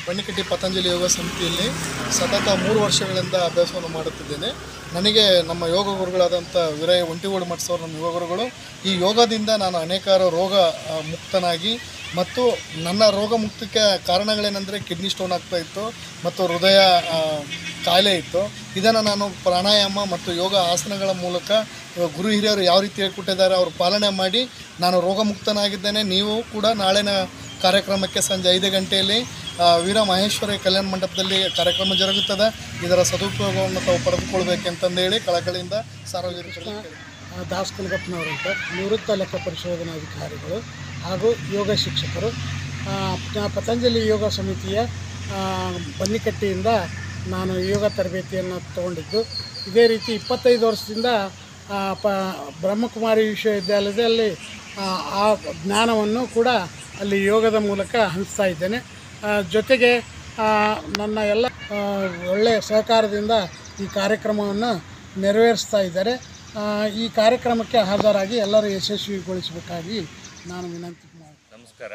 ಬನ್ನಿಕಟ್ಟಿ ಪತಂಜಲಿ ಯೋಗ ಸಮಿತಿಯಲ್ಲಿ ಸತತ ಮೂರು ವರ್ಷಗಳಿಂದ ಅಭ್ಯಾಸವನ್ನು ಮಾಡುತ್ತಿದ್ದೇನೆ ನನಗೆ ನಮ್ಮ ಯೋಗ ಗುರುಗಳಾದಂಥ ವಿರಯ ಒಂಟಿಗೋಡು ಮಠಸವರು ನಮ್ಮ ಯೋಗ ಗುರುಗಳು ಈ ಯೋಗದಿಂದ ನಾನು ಅನೇಕಾರು ರೋಗ ಆ, ಮುಕ್ತನಾಗಿ ಮತ್ತು ನನ್ನ ರೋಗ ಮುಕ್ತಕ್ಕೆ ಕಾರಣಗಳೇನೆಂದರೆ ಕಿಡ್ನಿ ಸ್ಟೋನ್ ಆಗ್ತಾ ಇತ್ತು ಮತ್ತು ಹೃದಯ ಆ, ಕಾಯಿಲೆ ಇತ್ತು ಇದನ್ನು ನಾನು ಪ್ರಾಣಾಯಾಮ ಮತ್ತು ಯೋಗ ಆಸನಗಳ ಮೂಲಕ ಇವಾಗ ಗುರು ಹಿರಿಯರು ಯಾವ ರೀತಿ ಹೇಳ್ಕೊಟ್ಟಿದ್ದಾರೆ ಅವರು ಪಾಲನೆ ಮಾಡಿ ನಾನು ರೋಗಮುಕ್ತನಾಗಿದ್ದೇನೆ ನೀವು ಕೂಡ ನಾಳಿನ ಕಾರ್ಯಕ್ರಮಕ್ಕೆ ಸಂಜೆ ಐದು ಗಂಟೆಯಲ್ಲಿ ಆ, ವೀರ ಮಹೇಶ್ವರಿ ಕಲ್ಯಾಣ ಮಂಟಪದಲ್ಲಿ ಕಾರ್ಯಕ್ರಮ ಜರುಗುತ್ತದೆ ಇದರ ಸದುಪಯೋಗವನ್ನು ತಾವು ಪಡೆದುಕೊಳ್ಬೇಕೆಂತಂದೇಳಿ ಕಳಕಳಿಯಿಂದ ಸಾರ್ವಜನಿಕರಿಗೆ ಕೇಳಿ- ಆ, ದಾಸ್ ಕುಲಗಪ್ಪನವರಂತ ನಿವೃತ್ತ ಲೆಕ್ಕ ಪರಿಶೋಧನಾಧಿಕಾರಿಗಳು ಹಾಗೂ ಯೋಗ ಶಿಕ್ಷಕರು ಆ, ಪ- ಪತಂಜಲಿ ಯೋಗ ಸಮಿತಿಯ ಆ, ಬನ್ನಿಕಟ್ಟಿಯಿಂದ ನಾನು ಯೋಗ ತರಬೇತಿಯನ್ನು ತಗೊಂಡಿದ್ದು ಇದೇ ರೀತಿ ಇಪ್ಪತ್ತೈದು ವರ್ಷದಿಂದ ಆ, ಪ ಬ್ರಹ್ಮಕುಮಾರಿ ವಿಶ್ವವಿದ್ಯಾಲಯದಲ್ಲಿ ಆ, ಆ ಜ್ಞಾನವನ್ನು ಕೂಡ ಅಲ್ಲಿ ಯೋಗದ ಮೂಲಕ ಹಂಚ್ತಾ ಇದ್ದೇನೆ ಆ, ಜೊತೆಗೆ ಆ, ನನ್ನ ಎಲ್ಲ ಆ, ಒಳ್ಳೆಯ ಸಹಕಾರದಿಂದ ಈ ಕಾರ್ಯಕ್ರಮವನ್ನು ನೆರವೇರಿಸ್ತಾ ಇದ್ದಾರೆ ಆ, ಈ ಕಾರ್ಯಕ್ರಮಕ್ಕೆ ಹಾಜರಾಗಿ ಎಲ್ಲರೂ ಯಶಸ್ವಿಗೊಳಿಸಬೇಕಾಗಿ ನಾನು ವಿನಂತಿ ಮಾಡ್ತೀನಿ ನಮಸ್ಕಾರ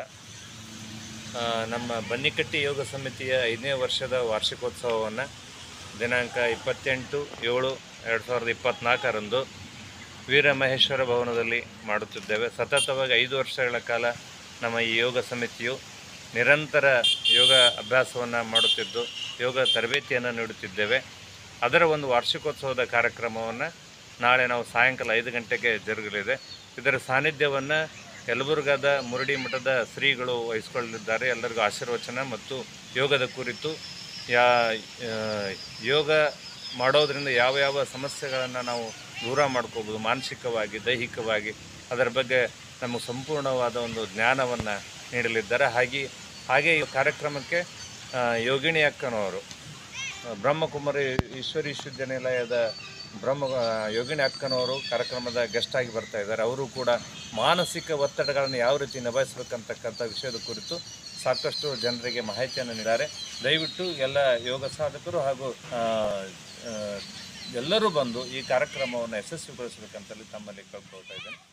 ಆ, ನಮ್ಮ ಬನ್ನಿಕಟ್ಟಿ ಯೋಗ ಸಮಿತಿಯ ಐದನೇ ವರ್ಷದ ವಾರ್ಷಿಕೋತ್ಸವವನ್ನು ದಿನಾಂಕ ಇಪ್ಪತ್ತೆಂಟು ಏಳು ಎರಡು ಸಾವಿರದ ಇಪ್ಪತ್ತ್ನಾಲ್ಕರಂದು ವೀರಮಹೇಶ್ವರ ಭವನದಲ್ಲಿ ಮಾಡುತ್ತಿದ್ದೇವೆ ಸತತವಾಗಿ ಐದು ವರ್ಷಗಳ ಕಾಲ ನಮ್ಮ ಈ ಯೋಗ ಸಮಿತಿಯು ನಿರಂತರ ಯೋಗ ಅಭ್ಯಾಸವನ್ನು ಮಾಡುತ್ತಿದ್ದು ಯೋಗ ತರಬೇತಿಯನ್ನು ನೀಡುತ್ತಿದ್ದೇವೆ ಅದರ ಒಂದು ವಾರ್ಷಿಕೋತ್ಸವದ ಕಾರ್ಯಕ್ರಮವನ್ನು ನಾಳೆ ನಾವು ಸಾಯಂಕಾಲ ಐದು ಗಂಟೆಗೆ ಜರುಗಲಿದೆ ಇದರ ಸಾನ್ನಿಧ್ಯವನ್ನು ಯಲಬುರ್ಗಾದ ಮುರುಡಿ ಮಠದ ಶ್ರೀಗಳು ವಹಿಸಿಕೊಳ್ಳಲಿದ್ದಾರೆ ಎಲ್ಲರಿಗೂ ಆಶೀರ್ವಚನ ಮತ್ತು ಯೋಗದ ಕುರಿತು ಯಾ ಆ, ಯೋಗ ಮಾಡೋದರಿಂದ ಯಾವ ಯಾವ ಸಮಸ್ಯೆಗಳನ್ನು ನಾವು ದೂರ ಮಾಡ್ಕೋಬೋದು ಮಾನಸಿಕವಾಗಿ ದೈಹಿಕವಾಗಿ ಅದರ ಬಗ್ಗೆ ನಮಗೆ ಸಂಪೂರ್ಣವಾದ ಒಂದು ಜ್ಞಾನವನ್ನು ನೀಡಲಿದ್ದಾರೆ ಹಾಗೆ ಹಾಗೆ ಈ ಕಾರ್ಯಕ್ರಮಕ್ಕೆ ಆ, ಯೋಗಿಣಿ ಅಕ್ಕನವರು ಬ್ರಹ್ಮಕುಮಾರಿ ಈಶ್ವರಿ ವಿಶ್ವವಿದ್ಯಾನಿಲಯದ ಬ್ರಹ್ಮ ಯೋಗಿನಿ ಅಕ್ಕನವರು ಕಾರ್ಯಕ್ರಮದ ಗೆಸ್ಟ್ ಆಗಿ ಬರ್ತಾ ಇದ್ದಾರೆ ಅವರು ಕೂಡ ಮಾನಸಿಕ ಒತ್ತಡಗಳನ್ನು ಯಾವ ರೀತಿ ನಿಭಾಯಿಸಬೇಕಂತಕ್ಕಂಥ ವಿಷಯದ ಕುರಿತು ಸಾಕಷ್ಟು ಜನರಿಗೆ ಮಾಹಿತಿಯನ್ನು ನೀಡಿದ್ದಾರೆ ದಯವಿಟ್ಟು ಎಲ್ಲ ಯೋಗ ಸಾಧಕರು ಹಾಗೂ ಆ, ಆ, ಎಲ್ಲರೂ ಬಂದು ಈ ಕಾರ್ಯಕ್ರಮವನ್ನು ಯಶಸ್ವಿಗೊಳಿಸಬೇಕಂತಲ್ಲಿ ತಮ್ಮಲ್ಲಿ ಕೇಳ್ಕೊಳ್ತಾ ಇದ್ದೇನೆ